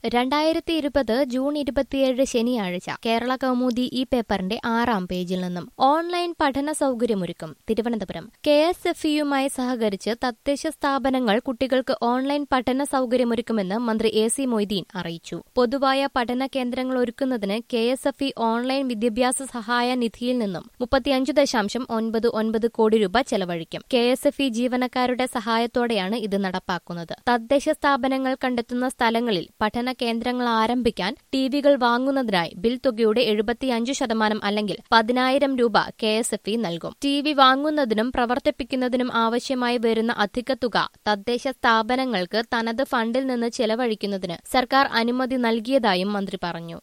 രണ്ടായിരത്തി ഇരുപത് ജൂൺ ഇരുപത്തിയേഴ് ശനിയാഴ്ച കേരള കൗമുദി ഈ പേപ്പറിന്റെ ആറാം പേജിൽ നിന്നും ഓൺലൈൻ പഠന സൗകര്യമൊരുക്കും തിരുവനന്തപുരം കെ എസ് എഫ് ഇയുമായി സഹകരിച്ച് തദ്ദേശ സ്ഥാപനങ്ങൾ കുട്ടികൾക്ക് ഓൺലൈൻ പഠന സൗകര്യമൊരുക്കുമെന്ന് മന്ത്രി എ സി മൊയ്തീൻ അറിയിച്ചു പൊതുവായ പഠന കേന്ദ്രങ്ങൾ ഒരുക്കുന്നതിന് K S F E online വിദ്യാഭ്യാസ സഹായ നിധിയിൽ നിന്നും മുപ്പത്തിയഞ്ച് ദശാംശം ഒൻപത് ഒൻപത് കോടി രൂപ ചെലവഴിക്കും കെ എസ് എഫ് ഇ ജീവനക്കാരുടെ സഹായത്തോടെയാണ് ഇത് നടപ്പാക്കുന്നത് തദ്ദേശ സ്ഥാപനങ്ങൾ കണ്ടെത്തുന്ന സ്ഥലങ്ങളിൽ പഠന കേന്ദ്രങ്ങൾ ആരംഭിക്കാൻ ടിവികൾ വാങ്ങുന്നതിനായി ബിൽ തുകയുടെ എഴുപത്തിയഞ്ച് ശതമാനം അല്ലെങ്കിൽ പതിനായിരം രൂപ കെ എസ് എഫ് ഇ നൽകും ടി വി വാങ്ങുന്നതിനും പ്രവർത്തിപ്പിക്കുന്നതിനും ആവശ്യമായി വരുന്ന അധിക തുക തദ്ദേശ സ്ഥാപനങ്ങൾക്ക് തനത് ഫണ്ടിൽ നിന്ന് ചെലവഴിക്കുന്നതിന് സർക്കാർ അനുമതി നൽകിയതായും മന്ത്രി പറഞ്ഞു